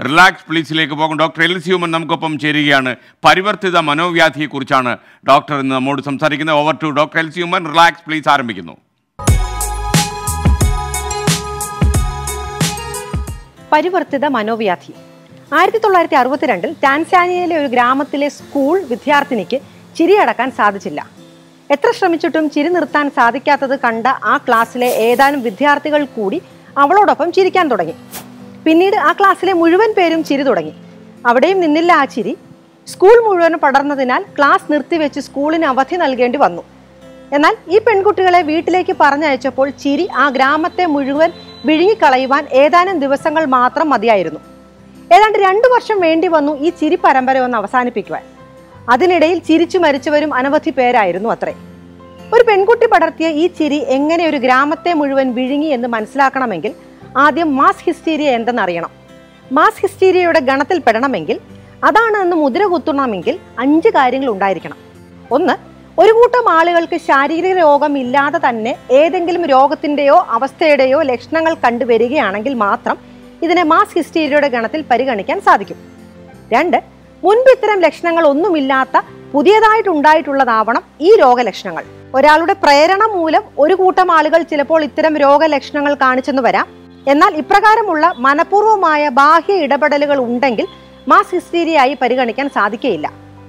relax പ്ലീസിലേക്ക് പോകും doctor L C woman നമുക്കൊപ്പം ചേരുകയാണ് പരിവർത്തിത മനോവ്യാധിയെക്കുറിച്ചാണ് ഡോക്ടർ ഇന്ന് നമ്മോട് സംസാരിക്കുന്നത് over to doctor L C Oommen relax please ആരംഭിക്കുന്നു പരിവർത്തിത മനോവ്യാധി ആയിരത്തി തൊള്ളായിരത്തി അറുപത്തിരണ്ടിൽ ടാൻസാനിയയിലെ ഒരു ഗ്രാമത്തിലെ സ്കൂൾ വിദ്യാർത്ഥിനിക്ക് ചിരിയടക്കാൻ സാധിച്ചില്ല എത്ര ശ്രമിച്ചിട്ടും ചിരി നിർത്താൻ സാധിക്കാത്തത് കണ്ട ആ ക്ലാസ്സിലെ ഏതാനും വിദ്യാർത്ഥികൾ കൂടി അവളോടൊപ്പം ചിരിക്കാൻ തുടങ്ങി പിന്നീട് ആ ക്ലാസ്സിലെ മുഴുവൻ പേരും ചിരി തുടങ്ങി അവിടെയും നിന്നില്ല ആ ചിരി സ്കൂൾ മുഴുവൻ പടർന്നതിനാൽ ക്ലാസ് നിർത്തിവെച്ച് സ്കൂളിന് അവധി നൽകേണ്ടി വന്നു എന്നാൽ ഈ പെൺകുട്ടികളെ വീട്ടിലേക്ക് പറഞ്ഞയച്ചപ്പോൾ ചിരി ആ ഗ്രാമത്തെ മുഴുവൻ വിഴുങ്ങിക്കളയുവാൻ ഏതാനും ദിവസങ്ങൾ മാത്രം മതിയായിരുന്നു ഏതാണ്ട് രണ്ടു വർഷം വേണ്ടി വന്നു ഈ ചിരി പരമ്പര ഒന്ന് അവസാനിപ്പിക്കുവാൻ അതിനിടയിൽ ചിരിച്ചു മരിച്ചവരും അനവധി പേരായിരുന്നു അത്രേ ഒരു പെൺകുട്ടി പടർത്തിയ ഈ ചിരി എങ്ങനെ ഒരു ഗ്രാമത്തെ മുഴുവൻ വിഴുങ്ങി എന്ന് മനസ്സിലാക്കണമെങ്കിൽ ആദ്യം മാസ് ഹിസ്റ്റീരിയ എന്തെന്നറിയണം മാസ് ഹിസ്റ്റീരിയയുടെ ഗണത്തിൽ പെടണമെങ്കിൽ അതാണ് എന്ന് മുദ്ര കുത്തണമെങ്കിൽ അഞ്ച് കാര്യങ്ങൾ ഉണ്ടായിരിക്കണം ഒന്ന് ഒരു കൂട്ടം ആളുകൾക്ക് ശാരീരിക രോഗം ഇല്ലാതെ തന്നെ ഏതെങ്കിലും രോഗത്തിന്റെയോ അവസ്ഥയുടെയോ ലക്ഷണങ്ങൾ കണ്ടുവരികയാണെങ്കിൽ മാത്രം ഇതിനെ മാസ് ഹിസ്റ്റീരിയയുടെ ഗണത്തിൽ പരിഗണിക്കാൻ സാധിക്കും രണ്ട് മുൻപ് ഇത്തരം ലക്ഷണങ്ങൾ ഒന്നുമില്ലാത്ത പുതിയതായിട്ടുണ്ടായിട്ടുള്ളതാവണം ഈ രോഗലക്ഷണങ്ങൾ ഒരാളുടെ പ്രേരണ മൂലം ഒരു കൂട്ടം ആളുകൾ ചിലപ്പോൾ ഇത്തരം രോഗലക്ഷണങ്ങൾ കാണിച്ചെന്ന് വരാം എന്നാൽ ഇപ്രകാരമുള്ള മനഃപൂർവമായ ബാഹ്യ ഇടപെടലുകൾ ഉണ്ടെങ്കിൽ മാസ് ഹിസ്റ്റീരിയായി പരിഗണിക്കാൻ സാധിക്കുകയില്ല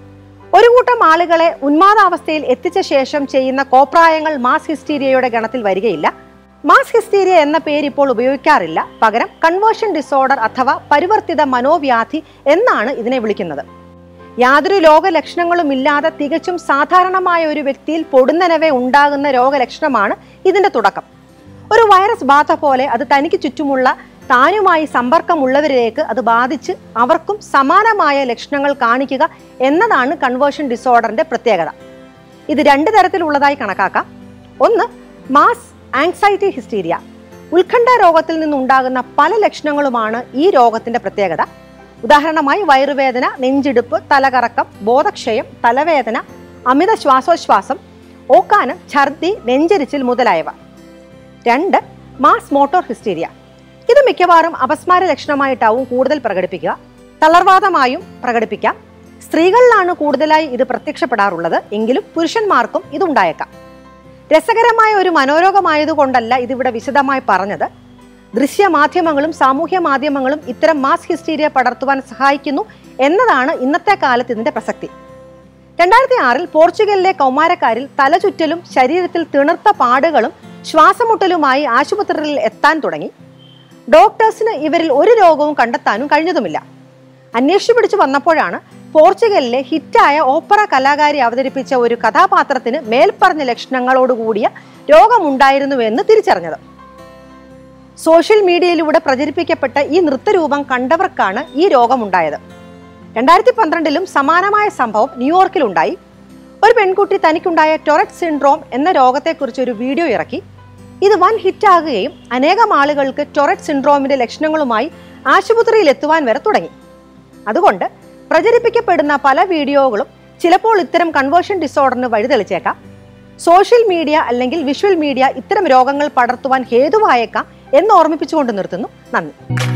ഒരു കൂട്ടം ആളുകളെ ഉന്മാദാവസ്ഥയിൽ എത്തിച്ച ശേഷം ചെയ്യുന്ന കോപ്രായങ്ങൾ മാസ് ഹിസ്റ്റീരിയയുടെ ഗണത്തിൽ വരികയില്ല മാസ് ഹിസ്റ്റീരിയ എന്ന പേര് ഇപ്പോൾ ഉപയോഗിക്കാറില്ല പകരം കൺവേർഷൻ ഡിസോർഡർ അഥവാ പരിവർത്തിത മനോവ്യാധി എന്നാണ് ഇതിനെ വിളിക്കുന്നത് യാതൊരു രോഗലക്ഷണങ്ങളും ഇല്ലാതെ തികച്ചും സാധാരണമായ ഒരു വ്യക്തിയിൽ പൊടുന്നനവെ ഉണ്ടാകുന്ന രോഗലക്ഷണമാണ് ഇതിന്റെ തുടക്കം ഒരു വൈറസ് ബാധ പോലെ അത് തനിക്ക് ചുറ്റുമുള്ള താനുമായി സമ്പർക്കമുള്ളവരിലേക്ക് അത് ബാധിച്ച് അവർക്കും സമാനമായ ലക്ഷണങ്ങൾ കാണിക്കുക എന്നതാണ് കൺവേർഷൻ ഡിസോർഡറിന്റെ പ്രത്യേകത ഇത് രണ്ട് തരത്തിലുള്ളതായി കണക്കാക്കാം ഒന്ന് മാസ് ആങ്സൈറ്റി ഹിസ്റ്റീരിയ ഉത്കണ്ഠ രോഗത്തിൽ നിന്നുണ്ടാകുന്ന പല ലക്ഷണങ്ങളുമാണ് ഈ രോഗത്തിന്റെ പ്രത്യേകത ഉദാഹരണമായി വയറുവേദന നെഞ്ചിടിപ്പ് തലകറക്കം ബോധക്ഷയം തലവേദന അമിത ശ്വാസോച്ഛ്വാസം ഓക്കാനം ഛർദി നെഞ്ചരിച്ചിൽ മുതലായവ രണ്ട് മാസ് മോട്ടോർ ഹിസ്റ്റീരിയ ഇത് മിക്കവാറും അപസ്മാര ലക്ഷണമായിട്ടാവും കൂടുതൽ പ്രകടിപ്പിക്കുക തളർവാദമായും പ്രകടിപ്പിക്കാം സ്ത്രീകളിലാണ് കൂടുതലായി ഇത് പ്രത്യക്ഷപ്പെടാറുള്ളത് എങ്കിലും പുരുഷന്മാർക്കും ഇതുണ്ടായേക്കാം രസകരമായ ഒരു മനോരോഗമായതുകൊണ്ടല്ല ഇതിവിടെ വിശദമായി പറഞ്ഞത് ദൃശ്യമാധ്യമങ്ങളും സാമൂഹ്യ മാധ്യമങ്ങളും ഇത്തരം മാസ് ഹിസ്റ്റീരിയ പടർത്തുവാൻ സഹായിക്കുന്നു എന്നതാണ് ഇന്നത്തെ കാലത്ത് ഇതിന്റെ പ്രസക്തി രണ്ടായിരത്തി ആറിൽ പോർച്ചുഗലിലെ കൗമാരക്കാരിൽ തലചുറ്റലും ശരീരത്തിൽ തിണർത്ത പാടുകളും ശ്വാസമുട്ടലുമായി ആശുപത്രിയിൽ എത്താൻ തുടങ്ങി ഡോക്ടേഴ്സിന് ഇവരിൽ ഒരു രോഗവും കണ്ടെത്താനും കഴിഞ്ഞതുമില്ല അന്വേഷിച്ചു പിടിച്ചു വന്നപ്പോഴാണ് പോർച്ചുഗലിലെ ഹിറ്റായ ഓപ്പറ കലാകാരി അവതരിപ്പിച്ച ഒരു കഥാപാത്രത്തിന് മേൽപ്പറഞ്ഞ ലക്ഷണങ്ങളോടുകൂടിയ രോഗമുണ്ടായിരുന്നുവെന്ന് തിരിച്ചറിഞ്ഞത് സോഷ്യൽ മീഡിയയിലൂടെ പ്രചരിപ്പിക്കപ്പെട്ട ഈ നൃത്തരൂപം കണ്ടവർക്കാണ് ഈ രോഗമുണ്ടായത് രണ്ടായിരത്തി പന്ത്രണ്ടിലും സമാനമായ സംഭവം ന്യൂയോർക്കിലുണ്ടായി ഒരു പെൺകുട്ടി തനിക്കുണ്ടായ ടൊററ്റ് സിൻഡ്രോം എന്ന രോഗത്തെക്കുറിച്ച് ഒരു വീഡിയോ ഇറക്കി ഇത് വൻ ഹിറ്റാകുകയും അനേകം ആളുകൾക്ക് ടൊററ്റ് സിൻഡ്രോമിന്റെ ലക്ഷണങ്ങളുമായി ആശുപത്രിയിൽ എത്തുവാൻ വരെ തുടങ്ങി അതുകൊണ്ട് പ്രചരിപ്പിക്കപ്പെടുന്ന പല വീഡിയോകളും ചിലപ്പോൾ ഇത്തരം കൺവേർഷൻ ഡിസോർഡറിന് വഴിതെളിച്ചേക്കാം സോഷ്യൽ മീഡിയ അല്ലെങ്കിൽ വിഷ്വൽ മീഡിയ ഇത്തരം രോഗങ്ങൾ പടർത്തുവാൻ ഹേതുവായേക്കാം എന്ന് ഓർമ്മിപ്പിച്ചുകൊണ്ട് നിർത്തുന്നു നന്ദി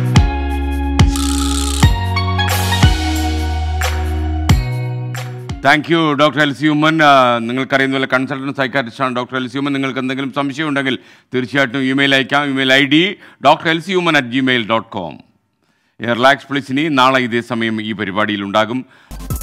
thank you doctor L C Oommen ആ, നിങ്ങൾക്കറിയുന്ന പോലെ കൺസൾട്ടൻറ്റ് സൈക്കാട്രിസ്റ്റാണ് ഡോക്ടർ എൽ സി ഉമ്മൻ നിങ്ങൾക്ക് എന്തെങ്കിലും സംശയം ഉണ്ടെങ്കിൽ തീർച്ചയായിട്ടും ഇമെയിൽ അയക്കാം email I D doctor L C Oommen at Gmail dot com relax പ്ലീസിനി നാളെ ഇതേ സമയം ഈ പരിപാടിയിൽ ഉണ്ടാകും